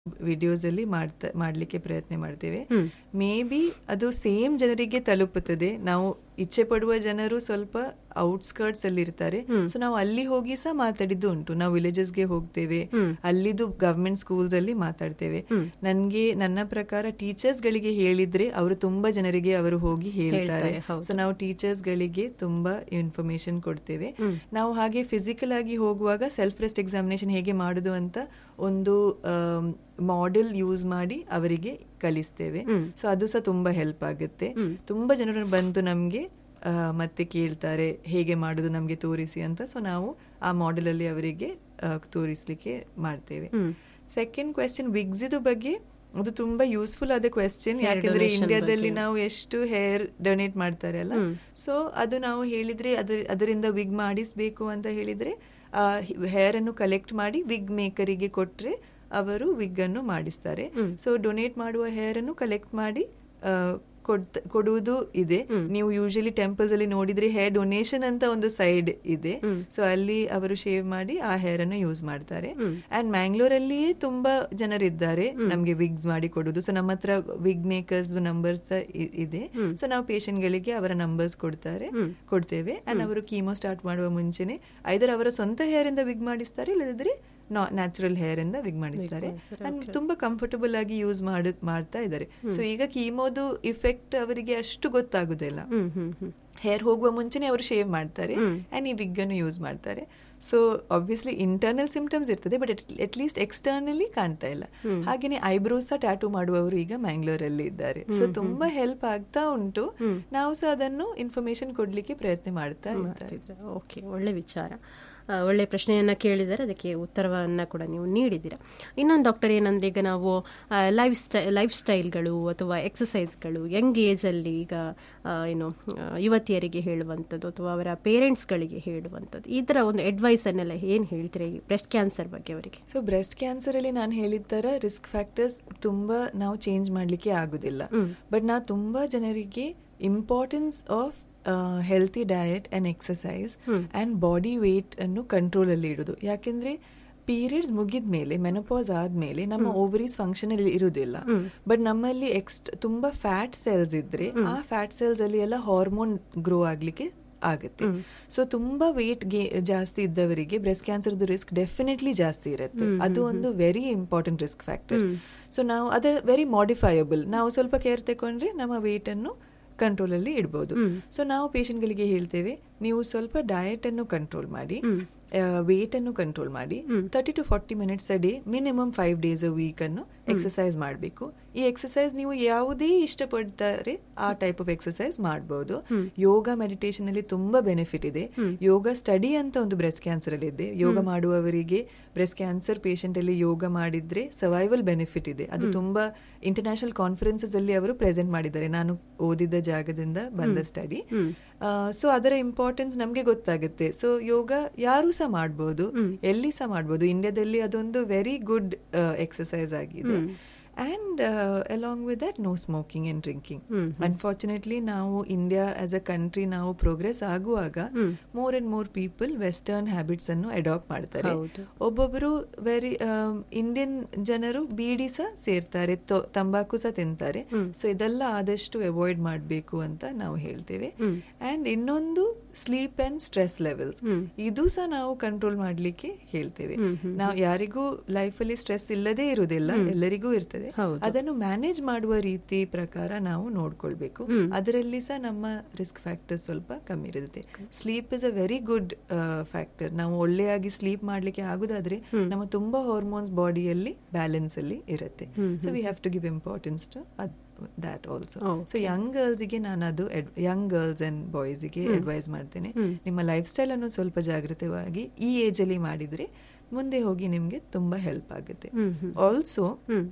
Videos ಅಲ್ಲಿ ಮಾಡ್ತಾ ಮಾಡ್ಲಿಕ್ಕೆ ಪ್ರಯತ್ನ ಮಾಡ್ತೇವೆ ಮೇ ಬಿ ಅದು ಸೇಮ್ ಜನರಿಗೆ ತಲುಪುತ್ತದೆ ನಾವು ಇಚ್ಛೆ ಪಡುವ ಜನರು ಸ್ವಲ್ಪ ಔಟ್ಸ್ಕರ್ಟ್ಸ್ ಅಲ್ಲಿ ಇರ್ತಾರೆ ಸೊ ನಾವು ಅಲ್ಲಿ ಹೋಗಿ ಸಹ ಮಾತಾಡಿದ್ದು ಉಂಟು ನಾವು ವಿಲೇಜಸ್ ಗೆ ಹೋಗ್ತೇವೆ ಅಲ್ಲಿದು ಗವರ್ಮೆಂಟ್ ಸ್ಕೂಲ್ಸ್ ಅಲ್ಲಿ ಮಾತಾಡ್ತೇವೆ ನನ್ಗೆ ನನ್ನ ಪ್ರಕಾರ ಟೀಚರ್ಸ್ ಗಳಿಗೆ ಹೇಳಿದ್ರೆ ಅವರು ತುಂಬಾ ಜನರಿಗೆ ಅವರು ಹೋಗಿ ಹೇಳ್ತಾರೆ ಸೊ ನಾವು ಟೀಚರ್ಸ್ ಗಳಿಗೆ ತುಂಬಾ ಇನ್ಫಾರ್ಮೇಶನ್ ಕೊಡ್ತೇವೆ ನಾವು ಹಾಗೆ ಫಿಸಿಕಲ್ ಆಗಿ ಹೋಗುವಾಗ ಸೆಲ್ಫ್ ರೆಸ್ಟ್ ಎಕ್ಸಾಮಿನೇಷನ್ ಹೇಗೆ ಮಾಡುದು ಅಂತ ಒಂದು ಮಾಡೆಲ್ ಯೂಸ್ ಮಾಡಿ ಅವರಿಗೆ ಕಲಿಸ್ತೇವೆ ಸೊ ಅದು ಸಹ ತುಂಬಾ ಹೆಲ್ಪ್ ಆಗುತ್ತೆ ತುಂಬಾ ಜನರು ಬಂದು ನಮ್ಗೆ ಮತ್ತೆ ಕೇಳ್ತಾರೆ ಹೇಗೆ ಮಾಡುದು ನಮ್ಗೆ ತೋರಿಸಿ ಅಂತ ಸೊ ನಾವು ಆ ಮಾಡೆಲ್ ಅಲ್ಲಿ ಅವರಿಗೆ ತೋರಿಸ್ಲಿಕ್ಕೆ ಮಾಡ್ತೇವೆ ಸೆಕೆಂಡ್ ಕ್ವೆಶ್ಚನ್ ವಿಗ್ಸಿದು ಬಗ್ಗೆ ಅದು ತುಂಬಾ ಯೂಸ್ಫುಲ್ ಆದ ಕ್ವೆಶ್ಚನ್ ಯಾಕಂದ್ರೆ ಇಂಡಿಯಾದಲ್ಲಿ ನಾವು ಎಷ್ಟು ಹೇರ್ ಡೊನೇಟ್ ಮಾಡ್ತಾರೆ ಅಲ್ಲ ಸೊ ಅದು ನಾವು ಹೇಳಿದ್ರೆ ಅದರಿಂದ ವಿಗ್ ಮಾಡಿಸ್ಬೇಕು ಅಂತ ಹೇಳಿದ್ರೆ ಹೇರ್ ಅನ್ನು ಕಲೆಕ್ಟ್ ಮಾಡಿ ವಿಗ್ ಮೇಕರಿಗೆ ಕೊಟ್ರೆ ಅವರು ವಿಗ್ ಅನ್ನು ಮಾಡಿಸ್ತಾರೆ ಸೊ ಡೊನೇಟ್ ಮಾಡುವ ಹೇರ್ ಅನ್ನು ಕಲೆಕ್ಟ್ ಮಾಡಿ ಕೊಡುವುದು ಇದೆ ನೀವು ಯೂಶಲಿ ಟೆಂಪಲ್ಸ್ ಅಲ್ಲಿ ನೋಡಿದ್ರೆ ಹೇರ್ ಡೊನೇಷನ್ ಅಂತ ಒಂದು ಸೈಡ್ ಇದೆ ಸೊ ಅಲ್ಲಿ ಅವರು ಶೇವ್ ಮಾಡಿ ಆ ಹೇರ್ ಅನ್ನು ಯೂಸ್ ಮಾಡ್ತಾರೆ ಅಂಡ್ ಮ್ಯಾಂಗ್ಳೂರ್ ಅಲ್ಲಿಯೇ ತುಂಬಾ ಜನರಿದ್ದಾರೆ ನಮ್ಗೆ ವಿಗ್ಸ್ ಮಾಡಿ ಕೊಡುದು ಸೊ ನಮ್ಮ ಹತ್ರ ವಿಗ್ ಮೇಕರ್ಸ್ ನಂಬರ್ಸ್ ಇದೆ ಸೊ ನಾವು ಪೇಷಂಟ್ ಗಳಿಗೆ ಅವರ ನಂಬರ್ಸ್ ಕೊಡ್ತಾರೆ ಕೊಡ್ತೇವೆ ಅಂಡ್ ಅವರು ಕೀಮೋ ಸ್ಟಾರ್ಟ್ ಮಾಡುವ ಮುಂಚೆನೆ ಐದರ್ ಅವರ ಸ್ವಂತ ಹೇರ್ ಇಂದ ವಿಗ್ ಮಾಡಿಸ್ತಾರೆ ಇಲ್ಲದಿದ್ರೆ ನ್ಯಾಚುರಲ್ ಹೇರ್ ಇಂದ ವಿಗ್ ಮಾಡಿಸ್ತಾರೆ ಅಂಡ್ ತುಂಬಾ ಕಂಫರ್ಟಬಲ್ ಆಗಿ ಯೂಸ್ ಮಾಡ ಮಾಡ್ತಾ ಇದ್ದಾರೆ ಸೊ ಈಗ ಕೀಮೋದು ಇಫೆಕ್ಟ್ ಅವರಿಗೆ ಅಷ್ಟು ಗೊತ್ತಾಗುದಿಲ್ಲ ಹೇರ್ ಹೋಗುವ ಮುಂಚೆನೆ ಅವರು ಶೇವ್ ಮಾಡ್ತಾರೆ ಅಂಡ್ ಈ ವಿಗ್ ಅನ್ನು ಯೂಸ್ ಮಾಡ್ತಾರೆ ಸೊ ಆಬ್ವಿಯಸ್ಲಿ ಇಂಟರ್ನಲ್ ಸಿಂಪ್ಟಮ್ಸ್ ಇರ್ತದೆ ಬಟ್ ಅಟ್ ಲೀಸ್ಟ್ ಎಕ್ಸ್ಟರ್ನಲಿ ಕಾಣ್ತಾ ಇಲ್ಲ ಹಾಗೇನೆ ಐಬ್ರೋಸ್ ಸಹ ಟ್ಯಾಟೂ ಮಾಡುವವರು ಈಗ ಮ್ಯಾಂಗ್ಳೂರ್ ಅಲ್ಲಿ ಇದ್ದಾರೆ ಸೊ ತುಂಬಾ ಹೆಲ್ಪ್ ಆಗ್ತಾ ಉಂಟು ನಾವು ಸಹ ಅದನ್ನು ಇನ್ಫಾರ್ಮೇಶನ್ ಕೊಡ್ಲಿಕ್ಕೆ ಪ್ರಯತ್ನ ಮಾಡ್ತಾ ಇದ್ದಾರೆ ಓಕೆ ಒಳ್ಳೆ ವಿಚಾರ ಒಳ್ಳೆ ಪ್ರಶ್ನೆಯನ್ನು ಕೇಳಿದರೆ ಅದಕ್ಕೆ ಉತ್ತರವನ್ನು ಕೂಡ ನೀವು ನೀಡಿದ್ದೀರಾ ಇನ್ನೊಂದು ಡಾಕ್ಟರ್ ಏನಂದ್ರೆ ಈಗ ನಾವು ಲೈಫ್ ಸ್ಟೈ ಲೈಫ್ ಸ್ಟೈಲ್ಗಳು ಅಥವಾ ಎಕ್ಸಸೈಸ್ಗಳು ಯಂಗ್ ಏಜಲ್ಲಿ ಈಗ ಏನು ಯುವತಿಯರಿಗೆ ಹೇಳುವಂಥದ್ದು ಅಥವಾ ಅವರ ಪೇರೆಂಟ್ಸ್ಗಳಿಗೆ ಹೇಳುವಂಥದ್ದು ಈ ಥರ ಒಂದು ಅಡ್ವೈಸ್ ಅನ್ನೆಲ್ಲ ಏನು ಹೇಳ್ತೀರಿ ಬ್ರೆಸ್ಟ್ ಕ್ಯಾನ್ಸರ್ ಬಗ್ಗೆ ಅವರಿಗೆ ಸೊ ಬ್ರೆಸ್ಟ್ ಕ್ಯಾನ್ಸರ್ ಅಲ್ಲಿ ನಾನು ಹೇಳಿದ ತರ ರಿಸ್ಕ್ ಫ್ಯಾಕ್ಟರ್ಸ್ ತುಂಬಾ ನಾವು ಚೇಂಜ್ ಮಾಡ್ಲಿಕ್ಕೆ ಆಗುದಿಲ್ಲ ಬಟ್ ನಾ ತುಂಬಾ ಜನರಿಗೆ importance of healthy diet and exercise and body weight ಅನ್ನು ಕಂಟ್ರೋಲ್ ಅಲ್ಲಿ ಇಡುದು ಯಾಕೆಂದ್ರೆ ಪೀರಿಯಡ್ಸ್ ಮುಗಿದ ಮೇಲೆ ಮೆನೋಪಾಸ್ ಆದ್ಮೇಲೆ ನಮ್ಮ ಓವರೀಸ್ ಫಂಕ್ಷನ್ ಅಲ್ಲಿ ಇರುವುದಿಲ್ಲ ಬಟ್ ನಮ್ಮಲ್ಲಿ ಎಕ್ಸ್ಟ್ ತುಂಬಾ ಫ್ಯಾಟ್ ಸೆಲ್ಸ್ ಇದ್ರೆ ಆ ಫ್ಯಾಟ್ ಸೆಲ್ಸ್ ಅಲ್ಲಿ ಎಲ್ಲ ಹಾರ್ಮೋನ್ ಗ್ರೋ ಆಗ್ಲಿಕ್ಕೆ ಆಗುತ್ತೆ ಸೊ ತುಂಬಾ ವೇಟ್ ಗೆ ಜಾಸ್ತಿ ಇದ್ದವರಿಗೆ ಬ್ರೆಸ್ಟ್ ಕ್ಯಾನ್ಸರ್ ರಿಸ್ಕ್ ಡೆಫಿನೆಟ್ಲಿ ಜಾಸ್ತಿ ಇರುತ್ತೆ ಅದು ಒಂದು very important risk factor so ನಾವು ಅದೇ ವೆರಿ ಮಾಡಿಫೈಯಬಲ್ ನಾವು ಸ್ವಲ್ಪ ಕೇರ್ ತಗೊಂಡ್ರೆ ನಮ್ಮ ವೇಟ್ ಅನ್ನು ಕಂಟ್ರೋಲ್ ಅಲ್ಲಿ ಇಡಬಹುದು ಸೊ ನಾವು ಪೇಷಂಟ್ ಗಳಿಗೆ ಹೇಳ್ತೇವೆ ನೀವು ಸ್ವಲ್ಪ ಡಯಟ್ ಅನ್ನು ಕಂಟ್ರೋಲ್ ಮಾಡಿ ವೇಟ್ ಅನ್ನು ಕಂಟ್ರೋಲ್ ಮಾಡಿ thirty to forty minutes a day minimum five days a week ಅನ್ನು ಎಕ್ಸಸೈಸ್ ಮಾಡಬೇಕು ಈ ಎಕ್ಸಸೈಸ್ ನೀವು ಯಾವುದೇ ಇಷ್ಟಪಡ್ತಾರೆ ಆ ಟೈಪ್ ಆಫ್ ಎಕ್ಸಸೈಸ್ ಮಾಡಬಹುದು ಯೋಗ ಮೆಡಿಟೇಷನ್ ಅಲ್ಲಿ ತುಂಬಾ ಬೆನಿಫಿಟ್ ಇದೆ ಯೋಗ ಸ್ಟಡಿ ಅಂತ ಒಂದು ಬ್ರೆಸ್ಟ್ ಕ್ಯಾನ್ಸರ್ ಅಲ್ಲಿ ಇದೆ ಯೋಗ ಮಾಡುವವರಿಗೆ ಬ್ರೆಸ್ಟ್ ಕ್ಯಾನ್ಸರ್ ಪೇಷಂಟ್ ಅಲ್ಲಿ ಯೋಗ ಮಾಡಿದ್ರೆ ಸರ್ವೈವಲ್ ಬೆನಿಫಿಟ್ ಇದೆ ಅದು ತುಂಬಾ ಇಂಟರ್ನ್ಯಾಷನಲ್ ಕಾನ್ಫರೆನ್ಸಸ್ ಅಲ್ಲಿ ಅವರು ಪ್ರೆಸೆಂಟ್ ಮಾಡಿದ್ದಾರೆ ನಾನು ಓದಿದ ಜಾಗದಿಂದ ಬಂದ ಸ್ಟಡಿ ಸೊ ಅದರ ಇಂಪಾರ್ಟೆನ್ಸ್ ನಮ್ಗೆ ಗೊತ್ತಾಗುತ್ತೆ ಸೊ ಯೋಗ ಯಾರು ಸಹ ಮಾಡಬಹುದು ಎಲ್ಲಿ ಸಹ ಮಾಡಬಹುದು ಇಂಡಿಯಾದಲ್ಲಿ ಅದೊಂದು ವೆರಿ ಗುಡ್ ಎಕ್ಸಸೈಸ್ ಆಗಿದೆ and along with that no smoking and drinking unfortunately ನಾವು ಇಂಡಿಯಾ ಆಸ್ ಅ ಕಂಟ್ರಿ ನಾವು ಪ್ರೋಗ್ರೆಸ್ ಆಗುವಾಗ more and more people western habits ಅನ್ನು ಅಡಾಪ್ಟ್ ಮಾಡ್ತಾರೆ ಒಬ್ಬೊಬ್ಬರು ವೆರಿ ಇಂಡಿಯನ್ ಜನರು ಬೀಡಿ ಸಹ ಸೇರ್ತಾರೆ ತಂಬಾಕು ಸಹ ತಿಂತಾರೆ ಸೊ ಇದೆಲ್ಲ ಆದಷ್ಟು ಅವಾಯ್ಡ್ ಮಾಡಬೇಕು ಅಂತ ನಾವು ಹೇಳ್ತೇವೆ ಅಂಡ್ ಇನ್ನೊಂದು ಸ್ಲೀಪ್ ಅಂಡ್ ಸ್ಟ್ರೆಸ್ ಲೆವೆಲ್ಸ್ ಇದು ಸಹ ನಾವು ಕಂಟ್ರೋಲ್ ಮಾಡ್ಲಿಕ್ಕೆ ಹೇಳ್ತೇವೆ ನಾವು ಯಾರಿಗೂ ಲೈಫ್ ಅಲ್ಲಿ ಸ್ಟ್ರೆಸ್ ಇಲ್ಲದೆ ಇರುವುದಿಲ್ಲ ಎಲ್ಲರಿಗೂ ಇರ್ತದೆ ಅದನ್ನು ಮ್ಯಾನೇಜ್ ಮಾಡುವ ರೀತಿ ಪ್ರಕಾರ ನಾವು ನೋಡ್ಕೊಳ್ಬೇಕು ಅದರಲ್ಲಿ ಸಹ ನಮ್ಮ ರಿಸ್ಕ್ ಫ್ಯಾಕ್ಟರ್ ಸ್ವಲ್ಪ ಕಮ್ಮಿ ಇರುತ್ತೆ sleep is a very good factor ನಾವು ಒಳ್ಳೆಯಾಗಿ ಸ್ಲೀಪ್ ಮಾಡ್ಲಿಕ್ಕೆ ಆಗುದಾದ್ರೆ ನಮ್ಮ ತುಂಬಾ ಹಾರ್ಮೋನ್ಸ್ ಬಾಡಿಯಲ್ಲಿ ಬ್ಯಾಲೆನ್ಸ್ ಅಲ್ಲಿ ಇರುತ್ತೆ so we have to give importance to that also so young girls ಗೆ ನಾನು ಅದು ಯಂಗ್ ಗರ್ಲ್ಸ್ ಅಂಡ್ ಬಾಯ್ಸ್ ಗೆ ಅಡ್ವೈಸ್ ಮಾಡ್ತೇನೆ ನಿಮ್ಮ ಲೈಫ್ ಸ್ಟೈಲ್ ಅನ್ನು ಸ್ವಲ್ಪ ಜಾಗೃತವಾಗಿ ಈ ಏಜ್ ಅಲ್ಲಿ ಮಾಡಿದ್ರೆ ಮುಂದೆ ಹೋಗಿ ನಿಮ್ಗೆ ತುಂಬಾ ಹೆಲ್ಪ್ ಆಗುತ್ತೆ ಆಲ್ಸೋ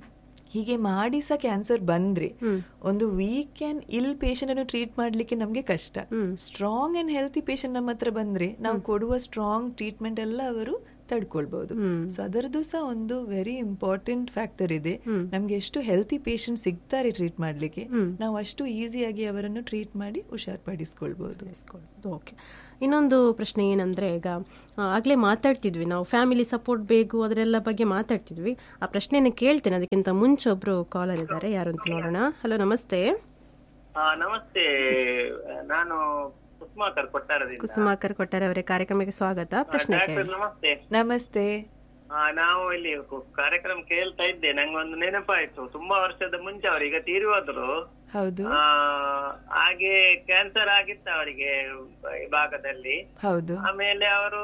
ಹೀಗೆ ಮಾಡಿ ಸಹ ಕ್ಯಾನ್ಸರ್ ಬಂದ್ರೆ ಒಂದು ವೀಕ್ ಅಂಡ್ ಇಲ್ ಪೇಷಂಟ್ ಅನ್ನು ಟ್ರೀಟ್ ಮಾಡ್ಲಿಕ್ಕೆ ನಮ್ಗೆ ಕಷ್ಟ ಸ್ಟ್ರಾಂಗ್ ಅಂಡ್ ಹೆಲ್ತಿ ಪೇಷಂಟ್ ನಮ್ಮ ಹತ್ರ ಬಂದ್ರೆ ನಾವು ಕೊಡುವ ಸ್ಟ್ರಾಂಗ್ ಟ್ರೀಟ್ಮೆಂಟ್ ಎಲ್ಲ ಅವರು ತಡ್ಕೊಳ್ಬಹುದು ಸೊ ಅದರದ್ದು ಸಹ ಒಂದು ವೆರಿ ಇಂಪಾರ್ಟೆಂಟ್ ಫ್ಯಾಕ್ಟರ್ ಇದೆ ನಮ್ಗೆ ಎಷ್ಟು ಹೆಲ್ತಿ ಪೇಷಂಟ್ ಸಿಗ್ತಾರೆ ಟ್ರೀಟ್ ಮಾಡ್ಲಿಕ್ಕೆ ನಾವು ಅಷ್ಟು ಈಸಿಯಾಗಿ ಅವರನ್ನು ಟ್ರೀಟ್ ಮಾಡಿ ಹುಷಾರ್ಪಡಿಸ್ಕೊಳ್ಬಹುದು ಓಕೆ ಇನ್ನೊಂದು ಪ್ರಶ್ನೆ ಏನಂದ್ರೆ ಈಗ ಆ, ಆಗ್ಲೇ ಮಾತಾಡ್ತಿದ್ವಿ ನಾವು ಫ್ಯಾಮಿಲಿ ಸಪೋರ್ಟ್ ಬೇಕು ಅದರೆಲ್ಲ ಬಗ್ಗೆ ಮಾತಾಡ್ತಿದ್ವಿ ಆ ಪ್ರಶ್ನೆನ ಕೇಳ್ತೇನೆ ಅದಕ್ಕಿಂತ ಮುಂಚೆ ಒಬ್ರು ಕಾಲರ್ ಇದ್ದಾರೆ ಯಾರು ಅಂತ ನೋಡೋಣ ಹಲೋ ನಮಸ್ತೆ ಆ, ನಮಸ್ತೆ ನಾನು ಕುಸುಮಾಕರ್ ಕೊಟ್ಟಾರದಿಂದ ಕುಸುಮಾಕರ್ ಕೊಟ್ಟಾರೆ ಅವರೇ ಕಾರ್ಯಕ್ರಮಕ್ಕೆ ಸ್ವಾಗತ ಪ್ರಶ್ನೆ ಡಾಕ್ಟರ್ ಕೇಳಿ ನಮಸ್ತೆ ನಮಸ್ತೆ ಆ, ನಾವು ಇಲ್ಲಿ ಕು- ಕಾರ್ಯಕ್ರಮ ಕೇಳ್ತಾ ಇದ್ದೆ ನಂಗೊಂದು ನೆನಪಾಯ್ತು ತುಂಬಾ ವರ್ಷದ ಮುಂಚೆ ಅವರು ಈಗ ತೀರಿ ಹೋದ್ರು ಹೌದು ಆ, ಹಾಗೆ ಕ್ಯಾನ್ಸರ್ ಆಗಿತ್ತು ಅವರಿಗೆ ಈ ಭಾಗದಲ್ಲಿ ಹೌದು ಆಮೇಲೆ ಅವರು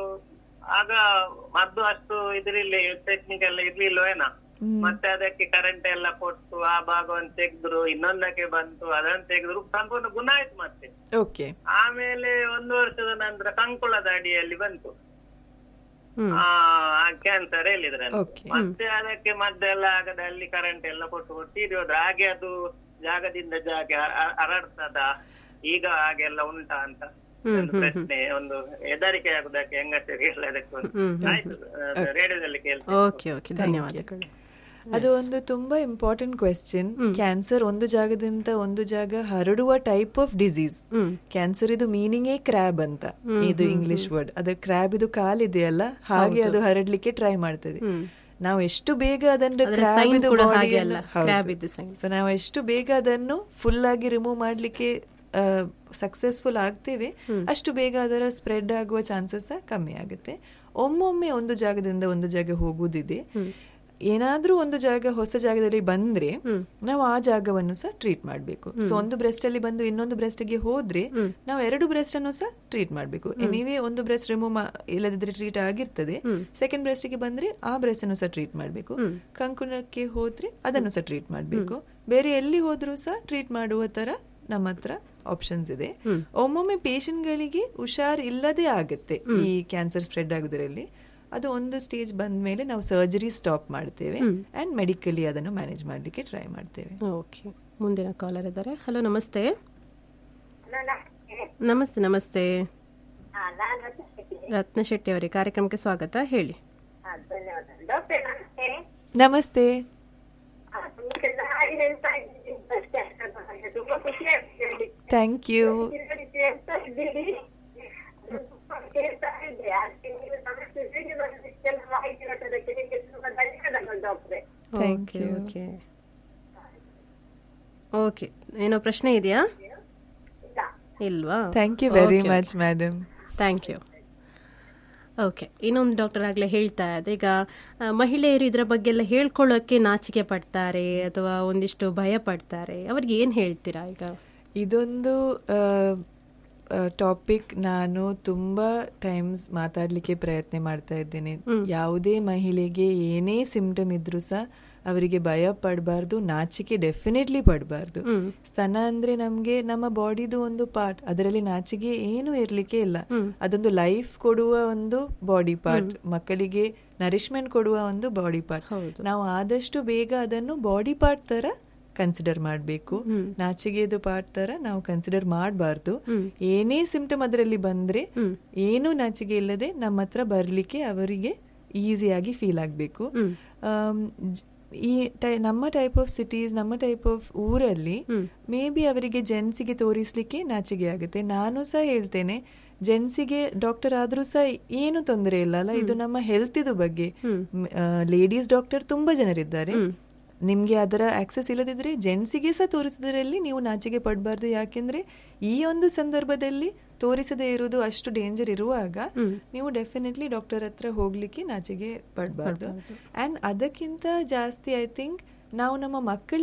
ಆಗ ಮದ್ದು ಅಷ್ಟು ಇದ್ರಿಲ್ಲ ಟೆಕ್ನಿಕ್ ಎಲ್ಲ ಇರ್ಲಿಲ್ವ ಏನ ಮತ್ತೆ ಅದಕ್ಕೆ ಕರೆಂಟ್ ಎಲ್ಲ ಕೊಟ್ಟು ಆ ಭಾಗವನ್ನು ತೆಗೆದ್ರು ಇನ್ನೊಂದಕ್ಕೆ ಬಂತು ಅದನ್ನು ತೆಗೆದ್ರು ಸಂಪೂರ್ಣ ಗುಣ ಆಯ್ತು ಮತ್ತೆ ಓಕೆ ಆಮೇಲೆ ಒಂದು ವರ್ಷದ ನಂತರ ಕಂಕುಳದ ಅಡಿಯಲ್ಲಿ ಬಂತು ಹ್ಮ್ ಆ ಕ್ಯಾನ್ಸರ್ ಹೇಳಿದ್ರೆ Okay. ಮತ್ತೆ ಅದಕ್ಕೆ ಮದ್ದೆಲ್ಲ ಆಗದ ಅಲ್ಲಿ ಕರೆಂಟ್ ಎಲ್ಲ ಕೊಟ್ಟು ಕೊಟ್ಟು ಇದು ಹೋದ್ರು. ಹಾಗೆ ಅದು ಜಾಗದಿಂದ ಜಾಗ ಹ- ಹರಡ್ತದ ಈಗ ಹಾಗೆಲ್ಲ ಉಂಟಾ ಅಂತ ಒಂದು ಪ್ರಶ್ನೆ ಒಂದು ಹೆದರಿಕೆ ಆಗುದಕ್ಕೆ ಹೆಂಗಸರಿಗೆ ಎಲ್ಲ ಅದಕ್ಕೆ ಒಂದು- ಆಯ್ತು ರೇಡಿಯೋದಲ್ಲಿ ಕೇಳ್ತೇನೆ ಓಕೆ ಓಕೆ ಧನ್ಯವಾದಗಳು ಅದು ಒಂದು ತುಂಬಾ ಇಂಪಾರ್ಟೆಂಟ್ ಕ್ವೆಶ್ಚನ್ ಕ್ಯಾನ್ಸರ್ ಒಂದು ಜಾಗದಿಂದ ಒಂದು ಜಾಗ ಹರಡುವ ಟೈಪ್ ಆಫ್ ಡಿಸೀಸ್ ಕ್ಯಾನ್ಸರ್ ಇದು ಮೀನಿಂಗೇ ಕ್ರ್ಯಾಬ್ ಅಂತ ಇದು ಇಂಗ್ಲಿಷ್ ವರ್ಡ್ ಅದು ಕ್ರ್ಯಾಬ್ ಇದು ಕಾಲಿದೆಯಲ್ಲ ಹಾಗೆ ಅದು ಹರಡ್ಲಿಕ್ಕೆ ಟ್ರೈ ಮಾಡ್ತದೆ ನಾವು ಎಷ್ಟು ಬೇಗ ಅದನ್ನು ಅದರ crab sign ಇದು ಕೂಡ body ಹಾಗೆ ಎಲ್ಲ- ಅಲ್ಲ, ಹೌದು. crab ಇದ್ದು sign. ಸೊ ನಾವು ಎಷ್ಟು ಬೇಗ ಅದನ್ನು ಫುಲ್ ಆಗಿ ರಿಮೂವ್ ಮಾಡ್ಲಿಕ್ಕೆ ಸಕ್ಸಸ್ಫುಲ್ ಆಗ್ತೇವೆ ಅಷ್ಟು ಬೇಗ ಅದರ ಸ್ಪ್ರೆಡ್ ಆಗುವ ಚಾನ್ಸಸ್ ಕಮ್ಮಿ ಆಗುತ್ತೆ ಒಮ್ಮೊಮ್ಮೆ ಒಂದು ಜಾಗದಿಂದ ಒಂದು ಜಾಗ ಹೋಗುದಿದೆ ಏನಾದ್ರೂ ಒಂದು ಜಾಗ ಹೊಸ ಜಾಗದಲ್ಲಿ ಬಂದ್ರೆ ನಾವು ಆ ಜಾಗವನ್ನು ಸಹ ಟ್ರೀಟ್ ಮಾಡಬೇಕು ಸೊ ಒಂದು ಬ್ರೆಸ್ಟ್ ಅಲ್ಲಿ ಬಂದು ಇನ್ನೊಂದು breast ಗೆ ಹೋದ್ರೆ ನಾವು ಎರಡು ಬ್ರೆಸ್ಟ್ ಅನ್ನು ಸಹ ಟ್ರೀಟ್ ಮಾಡಬೇಕು ಎನಿವೇ ಒಂದು ಬ್ರೆಸ್ಟ್ ರಿಮೂವ್ ಇಲ್ಲದಿದ್ರೆ ಟ್ರೀಟ್ ಆಗಿರ್ತದೆ ಸೆಕೆಂಡ್ ಬ್ರೆಸ್ಟ್ ಗೆ ಬಂದ್ರೆ ಆ ಬ್ರೆಸ್ಟ್ ಅನ್ನು ಸಹ ಟ್ರೀಟ್ ಮಾಡಬೇಕು ಕಂಕುಳಕ್ಕೆ ಹೋದ್ರೆ ಅದನ್ನು ಸಹ ಟ್ರೀಟ್ ಮಾಡಬೇಕು ಬೇರೆ ಎಲ್ಲಿ ಹೋದ್ರೂ ಸಹ ಟ್ರೀಟ್ ಮಾಡುವ ತರ ನಮ್ಮ ಹತ್ರ ಆಪ್ಷನ್ಸ್ ಇದೆ ಒಮ್ಮೊಮ್ಮೆ patient ಗಳಿಗೆ ಹುಷಾರ್ ಇಲ್ಲದೆ ಆಗುತ್ತೆ ಈ ಕ್ಯಾನ್ಸರ್ ಸ್ಪ್ರೆಡ್ ಆಗುದರಲ್ಲಿ ಅದು ಒಂದು ಸ್ಟೇಜ್ ಬಂದ ಮೇಲೆ ನಾವು ಸರ್ಜರಿ ಸ್ಟಾಪ್ ಮಾಡ್ತೇವೆ ಅಂಡ್ ಮೆಡಿಕಲಿ ಅದನ್ನು ಮ್ಯಾನೇಜ್ ಮಾಡ್ಲಿಕ್ಕೆ ಟ್ರೈ ಮಾಡ್ತೇವೆ ಓಕೆ ಮುಂದಿನ ಕಾಲರ್ ಇದ್ದಾರೆ ಹಲೋ ನಮಸ್ತೆ ನಮಸ್ತೆ ನಮಸ್ತೆ ರತ್ನ ಶೆಟ್ಟಿ ಅವರೇ ಕಾರ್ಯಕ್ರಮಕ್ಕೆ ಸ್ವಾಗತ ಹೇಳಿ ಡಾಕ್ಟರ್ ನಮಸ್ತೆ ನಮಸ್ತೆ ಆ, ನಿಮ್ಗೆಲ್ಲ ಹಾಗೆ ಹೇಳ್ತಾ ಇದ್ದೀನಿ ಅಷ್ಟೇ. ತುಂಬಾ ಖುಷಿ ಆಗ್ತದೆ ಥ್ಯಾಂಕ್ ಯು ನೋಡಿ ಕೇಳ್ತಾ ಇದ್ದೀರಿ ಅದು ತುಂಬಾ ಕೇಳ್ತಾ ಇದ್ದೆ ಅದಕ್ಕೆ ನೀವು ಸಮಸ್ಯೆ ಹೇಗೆ ಬಂದು ಇಷ್ಟೆಲ್ಲ ಮಾಹಿತಿ ಕೊಟ್ಟದಕ್ಕೆ ನಿಮಗೆ ತುಂಬಾ ಧನ್ಯವಾದಗಳು ಡಾಕ್ಟ್ರೆ Thank okay you. Okay okay ಏನೋ ಪ್ರಶ್ನೆ ಇದೆಯಾ ಇಲ್ಲ ಇಲ್ವಾ thank you very much madam thank you okay ಇನ್ನೊಂದು ಡಾಕ್ಟರ್ ಆಗಲೇ ಹೇಳ್ತಾ ಇದ್ದೆ ಈಗ ಆ, ಮಹಿಳೆಯರು ಇದರ ಬಗ್ಗೆ ಎಲ್ಲ ಹೇಳ್ಕೊಳ್ಳೋಕೆ ನಾಚಿಕೆ ಪಡ್ತಾರೆ ಅಥವಾ ಒಂದಿಷ್ಟು ಭಯ ಪಡ್ತಾರೆ ಅವ್ರಿಗೆ ಏನು ಹೇಳ್ತೀರಾ ಈಗ ಇದೊಂದು ಟಾಪಿಕ್ ನಾನು ತುಂಬಾ ಟೈಮ್ಸ್ ಮಾತಾಡ್ಲಿಕ್ಕೆ ಪ್ರಯತ್ನ ಮಾಡ್ತಾ ಇದ್ದೇನೆ ಯಾವುದೇ ಮಹಿಳೆಗೆ ಏನೇ ಸಿಂಪ್ಟಮ್ ಇದ್ರೂ ಸಹ ಅವರಿಗೆ ಭಯ ಪಡಬಾರ್ದು ನಾಚಿಕೆ ಡೆಫಿನೆಟ್ಲಿ ಪಡಬಾರ್ದು ಸ್ತನ ಅಂದ್ರೆ ನಮ್ಗೆ ನಮ್ಮ ಬಾಡಿದು ಒಂದು ಪಾರ್ಟ್ ಅದರಲ್ಲಿ ನಾಚಿಕೆ ಏನು ಇರ್ಲಿಕ್ಕೆ ಇಲ್ಲ ಅದೊಂದು ಲೈಫ್ ಕೊಡುವ ಒಂದು ಬಾಡಿ ಪಾರ್ಟ್ ಮಕ್ಕಳಿಗೆ ನರಿಶ್ಮೆಂಟ್ ಕೊಡುವ ಒಂದು ಬಾಡಿ ಪಾರ್ಟ್ ನಾವು ಆದಷ್ಟು ಬೇಗ ಅದನ್ನು ಬಾಡಿ ಪಾರ್ಟ್ ತರ ಕನ್ಸಿಡರ್ ಮಾಡಬೇಕು ನಾಚಿಗೆದು ಪಾರ್ಟ್ ತರ ನಾವು ಕನ್ಸಿಡರ್ ಮಾಡಬಾರ್ದು ಏನೇ ಸಿಂಪ್ಟಮ್ ಅದರಲ್ಲಿ ಬಂದ್ರೆ ಏನು ನಾಚಿಗೆ ಇಲ್ಲದೆ ನಮ್ಮ ಹತ್ರ ಬರ್ಲಿಕ್ಕೆ ಅವರಿಗೆ ಈಸಿಯಾಗಿ ಫೀಲ್ ಆಗಬೇಕು ಈ ಟೈ ನಮ್ಮ ಟೈಪ್ ಆಫ್ ಸಿಟೀಸ್ ನಮ್ಮ ಟೈಪ್ ಆಫ್ ಊರಲ್ಲಿ ಮೇ ಬಿ ಅವರಿಗೆ ಜೆಂಟ್ಸಿಗೆ ತೋರಿಸ್ಲಿಕ್ಕೆ ನಾಚಿಗೆ ಆಗುತ್ತೆ ನಾನು ಸಹ ಹೇಳ್ತೇನೆ ಜೆಂಟ್ಸಿಗೆ ಡಾಕ್ಟರ್ ಆದ್ರೂ ಸಹ ಏನು ತೊಂದರೆ ಇಲ್ಲ ಅಲ್ಲ ಇದು ನಮ್ಮ ಹೆಲ್ತ್ ಇದು ಬಗ್ಗೆ ಲೇಡೀಸ್ ಡಾಕ್ಟರ್ ತುಂಬಾ ಜನರಿದ್ದಾರೆ ನಿಮ್ಗೆ ಅದರ ಆಕ್ಸೆಸ್ ಇಲ್ಲದಿದ್ರೆ ಜೆಂಟ್ಸಿಗೆ ಸಹ ತೋರಿಸೋದ್ರಲ್ಲಿ ನೀವು ನಾಚಿಕೆ ಪಡಬಾರ್ದು ಯಾಕೆಂದ್ರೆ ಈ ಒಂದು ಸಂದರ್ಭದಲ್ಲಿ ತೋರಿಸದೇ ಇರುವುದು ಅಷ್ಟು ಡೇಂಜರ್ ಇರುವಾಗ ನೀವು ಡೆಫಿನೆಟ್ಲಿ ಡಾಕ್ಟರ್ ಹತ್ರ ಹೋಗ್ಲಿಕ್ಕೆ ನಾಚಿಕೆ ಪಡಬಾರ್ದು ಅಂಡ್ ಅದಕ್ಕಿಂತ ಜಾಸ್ತಿ ಐ ಥಿಂಕ್ ನಾವು ನಮ್ಮ ಮಕ್ಕಳಿಗೆ